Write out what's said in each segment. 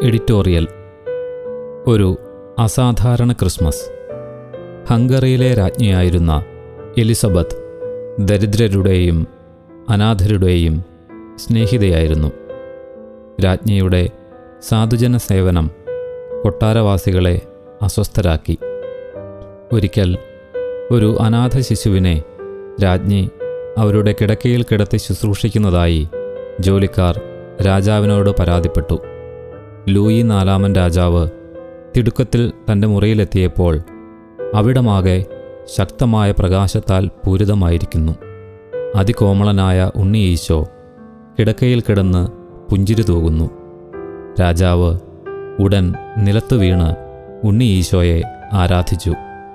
editorial ഒരു അസാധാരണ Christmas ഹംഗറിയിലെ രാജ്ഞിയായിരുന്ന Elizabeth ദരിദ്രരുടെയും അനാഥരുടെയും സ്നേഹിതയായിരുന്നു രാജ്ഞിയുടെ സാധുജന സേവനം കൊട്ടാരവാസികളെ അസ്വസ്ഥരാക്കി ഒരിക്കൽ ഒരു അനാഥ ശിശുവിനെ രാജ്ഞി അവരുടെ കിടക്കയിൽ കിടത്തി ശുശ്രൂഷിക്കുന്നതായി ജോലിക്കാർ രാജാവിനോട് പരാതിപ്പെട്ടു ലൂയി നാലാമൻ രാജാവ് തിടുക്കത്തിൽ തൻ്റെ മുറിയിലെത്തിയപ്പോൾ അവിടമാകെ ശക്തമായ പ്രകാശത്താൽ പൂരിതമായിരിക്കുന്നു അതികോമളനായ ഉണ്ണി ഈശോ കിടക്കയിൽ കിടന്ന് പുഞ്ചിരി തൂകുന്നു രാജാവ് ഉടൻ നിലത്തു വീണ് ഉണ്ണി ഈശോയെ ആരാധിച്ചു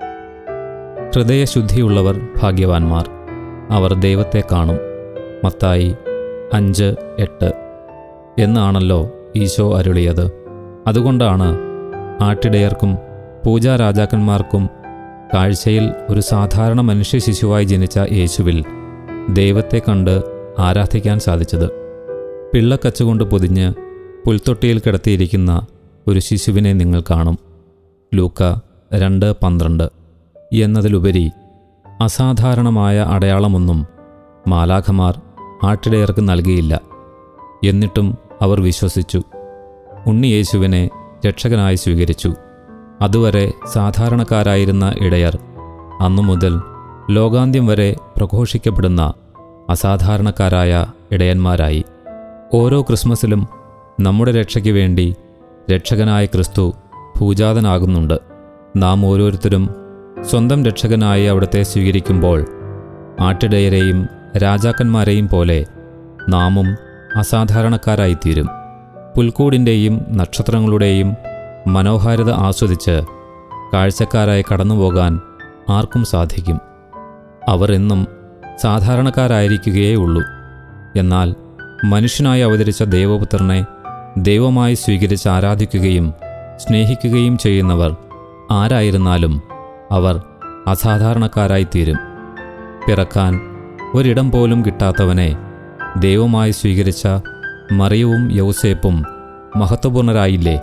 ഹൃദയശുദ്ധിയുള്ളവർ ഭാഗ്യവാന്മാർ അവർ ദൈവത്തെ കാണും മത്തായി അഞ്ച് എട്ട് എന്നാണല്ലോ ഈശോ അരുളിയത് അതുകൊണ്ടാണ് ആട്ടിടയർക്കും പൂജാരാജാക്കന്മാർക്കും കാഴ്ചയിൽ ഒരു സാധാരണ മനുഷ്യ ശിശുവായി ജനിച്ച യേശുവിൽ ദൈവത്തെ കണ്ട് ആരാധിക്കാൻ സാധിച്ചത് പിള്ളക്കച്ചുകൊണ്ട് പൊതിഞ്ഞ് പുൽത്തൊട്ടിയിൽ കിടത്തിയിരിക്കുന്ന ഒരു ശിശുവിനെ നിങ്ങൾ കാണും ലൂക്ക രണ്ട് പന്ത്രണ്ട് എന്നതിലുപരി അസാധാരണമായ അടയാളമൊന്നും മാലാഖമാർ ആട്ടിടയർക്ക് നൽകിയില്ല എന്നിട്ടും അവർ വിശ്വസിച്ചു ഉണ്ണി യേശുവിനെ രക്ഷകനായി സ്വീകരിച്ചു അതുവരെ സാധാരണക്കാരായിരുന്ന ഇടയർ അന്നു മുതൽ ലോകാന്ത്യം വരെ പ്രഘോഷിക്കപ്പെടുന്ന അസാധാരണക്കാരായ ഇടയന്മാരായി ഓരോ ക്രിസ്മസിലും നമ്മുടെ രക്ഷയ്ക്ക് വേണ്ടി രക്ഷകനായ ക്രിസ്തു ഭൂജാതനാകുന്നുണ്ട് നാം ഓരോരുത്തരും സ്വന്തം രക്ഷകനായി അവിടുത്തെ സ്വീകരിക്കുമ്പോൾ ആട്ടിടയരെയും രാജാക്കന്മാരെയും പോലെ നാമും അസാധാരണക്കാരായിത്തീരും പുൽക്കൂടിൻ്റെയും നക്ഷത്രങ്ങളുടെയും മനോഹാരിത ആസ്വദിച്ച് കാഴ്ചക്കാരായി കടന്നുപോകാൻ ആർക്കും സാധിക്കും അവർ എന്നും സാധാരണക്കാരായിരിക്കുകയേ ഉള്ളൂ എന്നാൽ മനുഷ്യനായി അവതരിച്ച ദൈവപുത്രനെ ദൈവമായി സ്വീകരിച്ച് ആരാധിക്കുകയും സ്നേഹിക്കുകയും ചെയ്യുന്നവർ ആരായിരുന്നാലും അവർ അസാധാരണക്കാരായിത്തീരും പിറക്കാൻ ഒരിടം പോലും കിട്ടാത്തവനെ ദൈവമായി സ്വീകരിച്ച മറിയവും യൗസേപ്പും മഹത്വപൂർണരായില്ലേ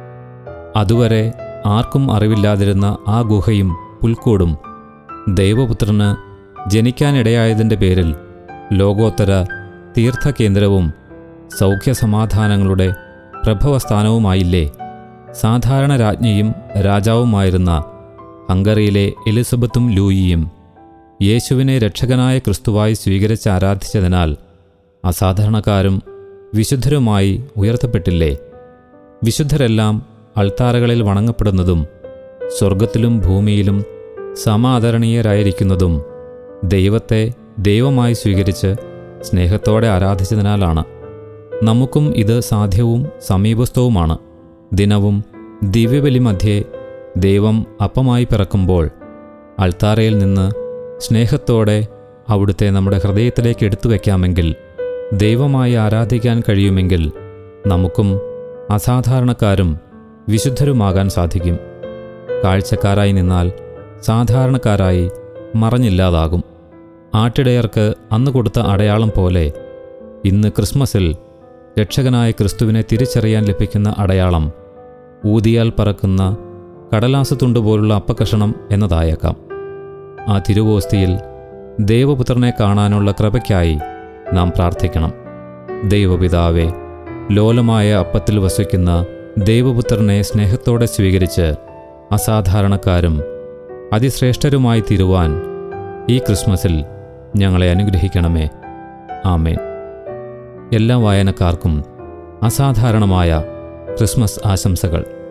അതുവരെ ആർക്കും അറിവില്ലാതിരുന്ന ആ ഗുഹയും പുൽക്കൂടും ദൈവപുത്രന് ജനിക്കാനിടയായതിൻ്റെ പേരിൽ ലോകോത്തര തീർത്ഥകേന്ദ്രവും സൗഖ്യസമാധാനങ്ങളുടെ പ്രഭവസ്ഥാനവുമായില്ലേ സാധാരണ രാജ്ഞിയും രാജാവുമായിരുന്ന ഹംഗറിയിലെ എലിസബത്തും ലൂയിയും യേശുവിനെ രക്ഷകനായ ക്രിസ്തുവായി സ്വീകരിച്ച് ആരാധിച്ചതിനാൽ അസാധാരണക്കാരും വിശുദ്ധരുമായി ഉയർത്തപ്പെട്ടില്ലേ വിശുദ്ധരെല്ലാം അൾത്താരകളിൽ വണങ്ങപ്പെടുന്നതും സ്വർഗത്തിലും ഭൂമിയിലും സമാദരണീയരായിരിക്കുന്നതും ദൈവത്തെ ദൈവമായി സ്വീകരിച്ച് സ്നേഹത്തോടെ ആരാധിച്ചതിനാലാണ് നമുക്കും ഇത് സാധ്യവും സമീപസ്ഥവുമാണ് ദിനവും ദിവ്യബലി മധ്യേ ദൈവം അപ്പമായി പിറക്കുമ്പോൾ അൾത്താരയിൽ നിന്ന് സ്നേഹത്തോടെ അവിടുത്തെ നമ്മുടെ ഹൃദയത്തിലേക്ക് എടുത്തു വയ്ക്കാമെങ്കിൽ ദൈവമായി ആരാധിക്കാൻ കഴിയുമെങ്കിൽ നമുക്കും അസാധാരണക്കാരും വിശുദ്ധരുമാകാൻ സാധിക്കും കാഴ്ചക്കാരായി നിന്നാൽ സാധാരണക്കാരായി മറഞ്ഞില്ലാതാകും ആട്ടിടയർക്ക് അന്ന് കൊടുത്ത അടയാളം പോലെ ഇന്ന് ക്രിസ്മസിൽ രക്ഷകനായ ക്രിസ്തുവിനെ തിരിച്ചറിയാൻ ലഭിക്കുന്ന അടയാളം ഊതിയാൽ പറക്കുന്ന കടലാസ് തുണ്ട് പോലുള്ള അപ്പക്കഷണം എന്നതായേക്കാം ആ തിരുവോസ്തിയിൽ ദൈവപുത്രനെ കാണാനുള്ള കൃപയ്ക്കായി നാം പ്രാർത്ഥിക്കണം ദൈവപിതാവെ ലോലമായ അപ്പത്തിൽ വസിക്കുന്ന ദൈവപുത്രനെ സ്നേഹത്തോടെ സ്വീകരിച്ച് അസാധാരണക്കാരും അതിശ്രേഷ്ഠരുമായി തീരുവാൻ ഈ ക്രിസ്മസിൽ ഞങ്ങളെ അനുഗ്രഹിക്കണമേ ആമേൻ എല്ലാ വായനക്കാർക്കും അസാധാരണമായ ക്രിസ്മസ് ആശംസകൾ